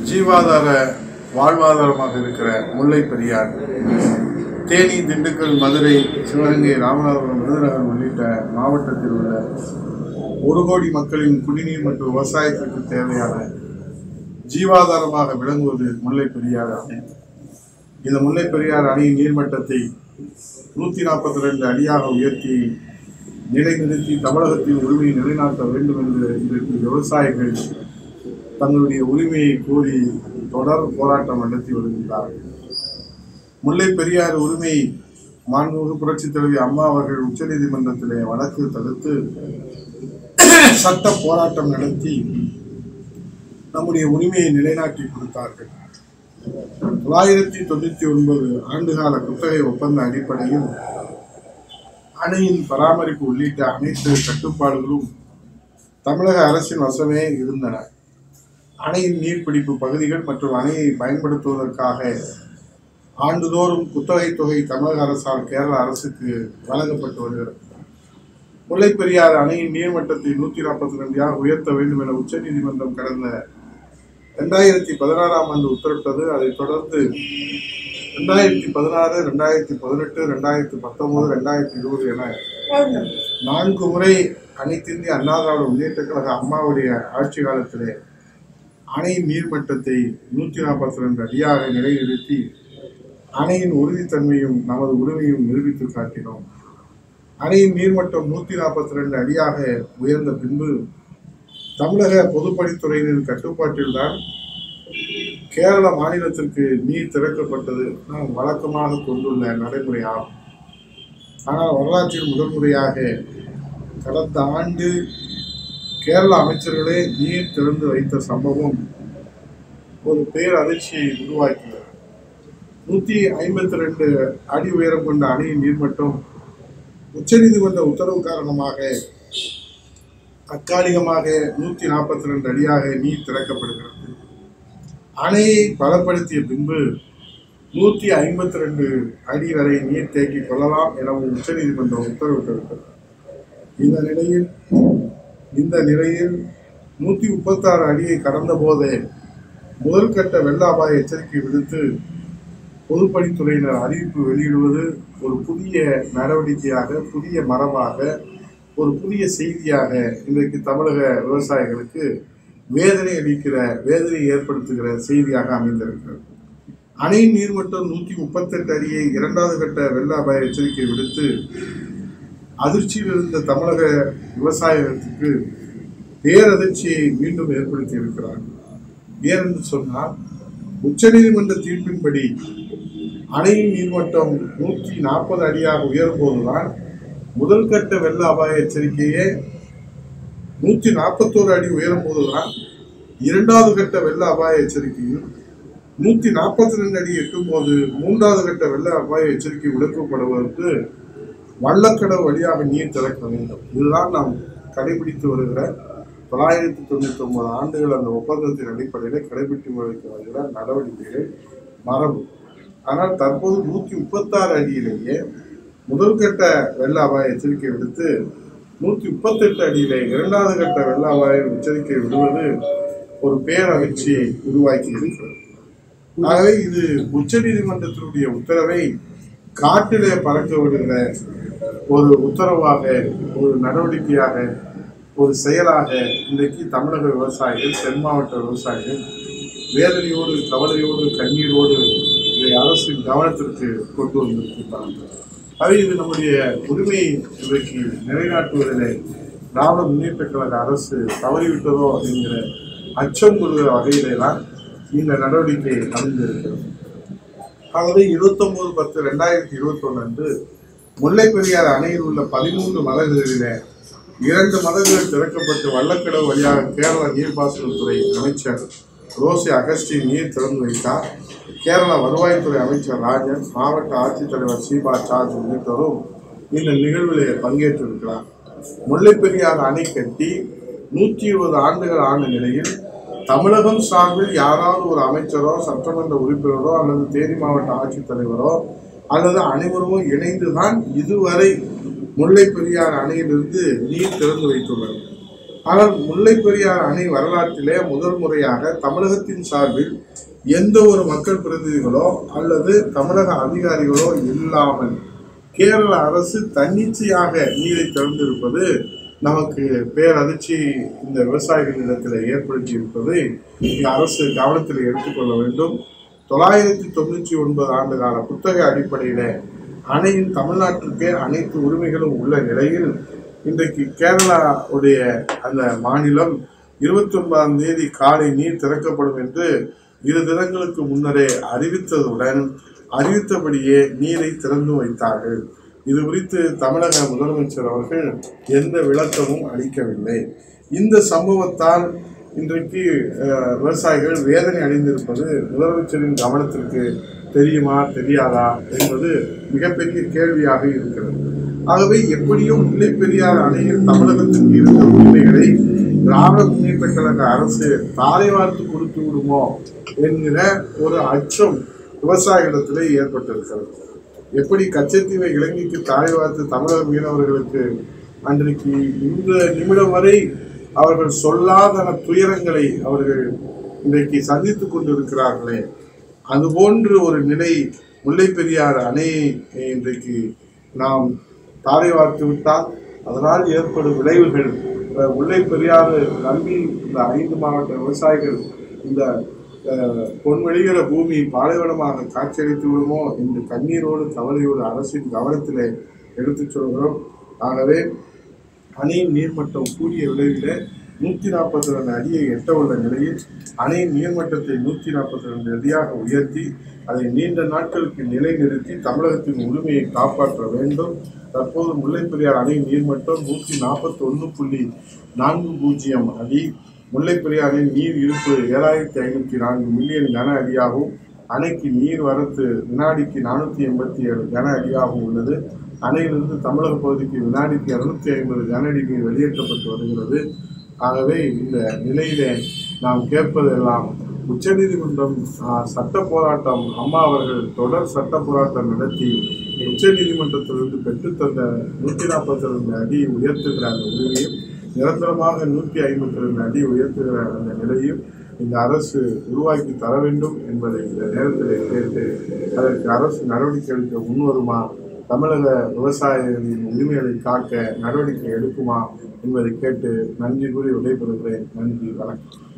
ஜீவாதார வாழ்வாதாரமாக இருக்கிற முல்லை பெரியார் தேனி திண்டுக்கல் மதுரை சிவகங்கை ராமநாதபுரம் விருதுநகர் உள்ளிட்ட மாவட்டத்தில் உள்ள ஒரு கோடி மக்களின் குடிநீர் மற்றும் விவசாயத்திற்கு தேவையான ஜீவாதாரமாக விளங்குவது முல்லை பெரியார் அணை இந்த முல்லை பெரியார் அணையின் நீர்மட்டத்தை நூற்றி நாற்பத்தி ரெண்டு அடியாக உயர்த்தி நிலைநிறுத்தி தமிழகத்தின் உரிமையை நிலைநாட்ட வேண்டும் என்று இன்றைக்கு விவசாயிகள் தங்களுடைய உரிமையை கோரி தொடர் போராட்டம் நடத்தி வருகின்றார்கள் முல்லை பெரியார் உரிமை மாண்புமிகு புரட்சித் தலைவி அம்மா அவர்கள் உச்சநீதிமன்றத்திலே வழக்கு தடுத்து சட்ட போராட்டம் நடத்தி நம்முடைய உரிமையை நிலைநாட்டி கொடுத்தார்கள் தொள்ளாயிரத்தி தொண்ணூத்தி ஒன்பது ஆண்டுகால குத்தகை ஒப்பந்த அடிப்படையில் அணையின் பராமரிப்பு உள்ளிட்ட அனைத்து கட்டுப்பாடுகளும் தமிழக அரசின் வசமே இருந்தன அணையின் நீர்பிடிப்பு பகுதிகள் மற்றும் அணையை பயன்படுத்துவதற்காக ஆண்டுதோறும் குத்தகை தொகை தமிழக அரசால் கேரள அரசுக்கு வழங்கப்பட்டு வருகிறது முல்லைப் பெரியாறு அணையின் நீர்மட்டத்தை நூற்றி நாற்பத்தி ரெண்டாக உயர்த்த வேண்டும் என உச்சநீதிமன்றம் கடந்த ரெண்டாயிரத்தி பதினாறாம் ஆண்டு உத்தரவிட்டது அதைத் தொடர்ந்து ரெண்டாயிரத்தி பதினாறு ரெண்டாயிரத்தி பதினெட்டு ரெண்டாயிரத்தி பத்தொன்பது ரெண்டாயிரத்தி இருபது என நான்கு முறை அனைத்திந்திய அண்ணா திராவிட முன்னேற்ற கழக அம்மாவுடைய ஆட்சி காலத்திலே அணையின் நீர்மட்டத்தை நூற்றி நாற்பத்தி ரெண்டு அடியாக நிலைநிறுத்தி அணையின் உறுதித்தன்மையும் நமது உரிமையும் நிரூபித்து காட்டினோம் அணையின் நீர்மட்டம் நூற்றி நாற்பத்தி ரெண்டு அடியாக உயர்ந்த பின்பு தமிழக பொதுப்பணித்துறையினர் கட்டுப்பாட்டில்தான் கேரள மாநிலத்திற்கு நீர் திறக்கப்பட்டது நாம் வழக்கமாக கொண்டுள்ள நடைமுறையாகும் ஆனால் வரலாற்றில் முதல் முறையாக கடந்த ஆண்டு கேரள அமைச்சர்களே நீர் திறந்து வைத்த சம்பவம் ஒரு பேர் அதிர்ச்சியை உருவாக்கியது நூற்றி ஐம்பத்தி ரெண்டு அடி உயரம் கொண்ட அணையின் நீர்மட்டம் உச்சநீதிமன்ற உத்தரவு காரணமாக தற்காலிகமாக நூற்றி நாற்பத்தி ரெண்டு அடியாக நீர் திறக்கப்படுகிறது அணையை பலப்படுத்திய பின்பு நூற்றி ஐம்பத்தி ரெண்டு அடி வரை நீர் தேக்கிக் கொள்ளலாம் எனவும் உச்சநீதிமன்றம் உத்தரவிட்டிருக்கிறது இந்த நிலையில் இந்த நிலையில் நூற்றி முப்பத்தாறு அடியை கடந்த போதே முதல் கட்ட வெள்ள அபாய எச்சரிக்கை விடுத்து பொதுப்பணித்துறையினர் அறிவிப்பு வெளியிடுவது ஒரு புதிய நடவடிக்கையாக புதிய மரபாக ஒரு புதிய செய்தியாக இன்றைக்கு தமிழக விவசாயிகளுக்கு வேதனை அளிக்கிற வேதனை ஏற்படுத்துகிற செய்தியாக அமைந்திருக்கிறது அணையின் நீர்மட்டம் நூற்றி முப்பத்தெட்டு அடியை இரண்டாவது கட்ட வெள்ள அபாய எச்சரிக்கை விடுத்து அதிர்ச்சியில் இருந்த தமிழக விவசாயத்துக்கு பேரதிர்ச்சியை மீண்டும் ஏற்படுத்தி இருக்கிறார் ஏனென்று சொன்னால் உச்சநீதிமன்ற தீர்ப்பின்படி அணையின் நீர்மட்டம் நூற்றி நாற்பது அடியாக உயரும் போதுதான் முதல் கட்ட வெள்ள அபாய எச்சரிக்கையே நூற்றி நாற்பத்தோரு அடி உயரும் போதுதான் இரண்டாவது கட்ட வெள்ள அபாய எச்சரிக்கையும் நூற்றி நாற்பத்தி ரெண்டு அடி எட்டும் போது மூன்றாவது கட்ட வெள்ள அபாய எச்சரிக்கை விளக்கப்படுவதற்கு வள்ளக்கடல் வழியாக நீர் திறக்க வேண்டும் இதுதான் நாம் கடைபிடித்து வருகிற தொள்ளாயிரத்தி தொண்ணூற்றி ஒன்பது ஆண்டுகள் அந்த ஒப்பந்தத்தின் அடிப்படையில் கடைபிடித்து வருகிற நடவடிக்கைகள் மரபு ஆனால் தற்போது நூற்றி முப்பத்தாறு அடியிலேயே முதல் கட்ட வெள்ள அபாய எச்சரிக்கை விடுத்து நூற்றி முப்பத்தெட்டு அடியிலே இரண்டாவது கட்ட வெள்ள அபாய எச்சரிக்கை விடுவது ஒரு பேரதிர்ச்சியை உருவாக்கி இருக்கிறது ஆகவே இது உச்சநீதிமன்றத்தினுடைய உத்தரவை காட்டிலே பறக்க விடுகிற ஒரு உத்தரவாக ஒரு நடவடிக்கையாக ஒரு செயலாக இன்றைக்கு தமிழக விவசாயிகள் தென் மாவட்ட விவசாயிகள் வேதனையோடு கவலையோடு கண்ணீரோடு இதை அரசின் கவனத்திற்கு கொண்டு வந்திருக்கிறார்கள் அது இது நம்முடைய உரிமையை இன்றைக்கு நிலைநாட்டுவதிலே திராவிட முன்னேற்ற கழக அரசு தவறிவிட்டதோ என்கிற அச்சம் கொள்கிற வகையிலே தான் இந்த நடவடிக்கை அமைந்திருக்கிறது ஆகவே இருபத்தொன்பது பத்து ரெண்டாயிரத்தி இருபத்தொன்னு அன்று முல்லை பெரியார் அணையில் உள்ள பதிமூன்று மதகுகளிலே இரண்டு மதகுகள் திறக்கப்பட்டு வள்ளக்கடவு வழியாக கேரள நீர்ப்பாசனத்துறை அமைச்சர் ரோசி அகஸ்டின் நீர் திறந்து வைத்தார் கேரள வருவாய்த்துறை அமைச்சர் ராஜன் மாவட்ட ஆட்சித்தலைவர் சீபா சார்ஜ் உள்ளிட்டோரும் இந்த நிகழ்விலே பங்கேற்றிருக்கிறார் முல்லை பெரியார் அணை கட்டி நூற்றி இருபது ஆண்டுகள் ஆன நிலையில் தமிழகம் சார்பில் யாராவது ஒரு அமைச்சரோ சட்டமன்ற உறுப்பினரோ அல்லது தேனி மாவட்ட ஆட்சித்தலைவரோ அல்லது அனைவருமோ இணைந்துதான் இதுவரை முல்லை பெரியார் அணையிலிருந்து நீர் திறந்து வைத்துள்ளனர் ஆனால் முல்லை பெரியார் அணை வரலாற்றிலே முதல் முறையாக தமிழகத்தின் சார்பில் எந்த ஒரு மக்கள் பிரதிநிதிகளோ அல்லது தமிழக அதிகாரிகளோ இல்லாமல் கேரள அரசு தன்னிச்சையாக நீரை திறந்திருப்பது நமக்கு பேரதிர்ச்சி இந்த விவசாயிகளிடத்தில் ஏற்படுத்தி இருப்பதை இந்த அரசு கவனத்தில் எடுத்துக்கொள்ள வேண்டும் தொள்ளாயிரத்தி தொண்ணூற்றி ஒன்பது ஆண்டு கால புத்தக அடிப்படையில் அணையின் தமிழ்நாட்டிற்கே அனைத்து உரிமைகளும் உள்ள நிலையில் இன்றைக்கு கேரளாவுடைய அந்த மாநிலம் இருபத்தி ஒன்பதாம் தேதி காலை நீர் திறக்கப்படும் என்று இரு தினங்களுக்கு முன்னரே அறிவித்ததுடன் அறிவித்தபடியே நீரை திறந்து வைத்தார்கள் இது குறித்து தமிழக முதலமைச்சர் அவர்கள் எந்த விளக்கமும் அளிக்கவில்லை இந்த சம்பவத்தால் இன்றைக்கு அஹ், விவசாயிகள் வேதனை அடைந்திருப்பது முதலமைச்சரின் கவனத்திற்கு தெரியுமா தெரியாதா என்பது மிகப்பெரிய கேள்வியாக இருக்கிறது ஆகவே எப்படியும் முல்லை பெரியார் அணையில் தமிழகத்துக்கு இருந்த உரிமைகளை திராவிட முன்னேற்ற கழக அரசு தாரை வார்த்து கொடுத்து விடுமோ என்கிற ஒரு அச்சம் விவசாயிகளிடத்திலே ஏற்பட்டிருக்கிறது எப்படி கச்சத்தீவை இலங்கைக்கு தாரை வார்த்து தமிழக மீனவர்களுக்கு அன்றைக்கு இந்த நிமிடம் வரை அவர்கள் சொல்லாத துயரங்களை அவர்கள் இன்றைக்கு சந்தித்துக் கொண்டிருக்கிறார்களே அதுபோன்று ஒரு நிலை முல்லை பெரியார் அணையை இன்றைக்கு நாம் தாரை வார்த்து விட்டால் அதனால் ஏற்படும் விளைவுகள் அஹ், முல்லை பெரியாறு நம்பி இந்த ஐந்து மாவட்ட விவசாயிகள் இந்த அஹ், பொன்வெளிகிற பூமி பாலைவனமாக காட்சியளித்து விடுமோ என்று கண்ணீரோடு கவலையோடு அரசின் கவனத்திலே எடுத்துச் சொல்கிறோம் ஆகவே அணையின் நீர்மட்டம் கூடிய விளைவில் நூற்றி நாற்பத்தி ரெண்டு அடியை எட்ட உள்ள நிலையில் அணையின் நீர்மட்டத்தை நூற்றி நாற்பத்தி ரெண்டு அடியாக உயர்த்தி அதை நீண்ட நாட்களுக்கு நிலைநிறுத்தி தமிழகத்தின் உரிமையை காப்பாற்ற வேண்டும் தற்போது முல்லைப் பெரியார் அணை நீர்மட்டம் நூற்றி நாற்பத்தி ஒன்று புள்ளி நான்கு பூஜ்ஜியம் அடி முல்லைப் பெரியாறின் நீர் இருப்பு ஏழாயிரத்தி ஐநூற்றி நான்கு மில்லியன் கன அடியாகவும் அணைக்கு நீர் வரத்து வினாடிக்கு நானூற்றி எண்பத்தி ஏழு கன அடியாகவும் உள்ளது அணையிலிருந்து தமிழக பகுதிக்கு வினாடிக்கு இருநூத்தி ஐம்பது கன அடி நீர் வெளியேற்றப்பட்டு வருகிறது ஆகவே இந்த நிலையிலே நாம் கேட்பதெல்லாம் உச்சநீதிமன்றம் ஆஹ், சட்ட போராட்டம் அம்மா அவர்கள் தொடர் சட்ட போராட்டம் நடத்தி உச்சநீதிமன்றத்திலிருந்து பெற்றுத்தந்த நூற்றி நாற்பத்தி ரெண்டு அடி உயர்த்துகிற அந்த உரிமையும் நிரந்தரமாக நூற்றி ஐம்பத்தி ரெண்டு அடி உயர்த்துகிற அந்த நிலையும் இந்த அரசு உருவாக்கி தர வேண்டும் என்பதை இந்த நேரத்தில் கேட்டு அதற்கு அரசு நடவடிக்கை எடுக்க முன்வருமா தமிழக விவசாயிகளின் உரிமைகளை காக்க நடவடிக்கை எடுக்குமா என்பதை கேட்டு நன்றி கூறி விடைபெறுகிறேன் நன்றி வணக்கம்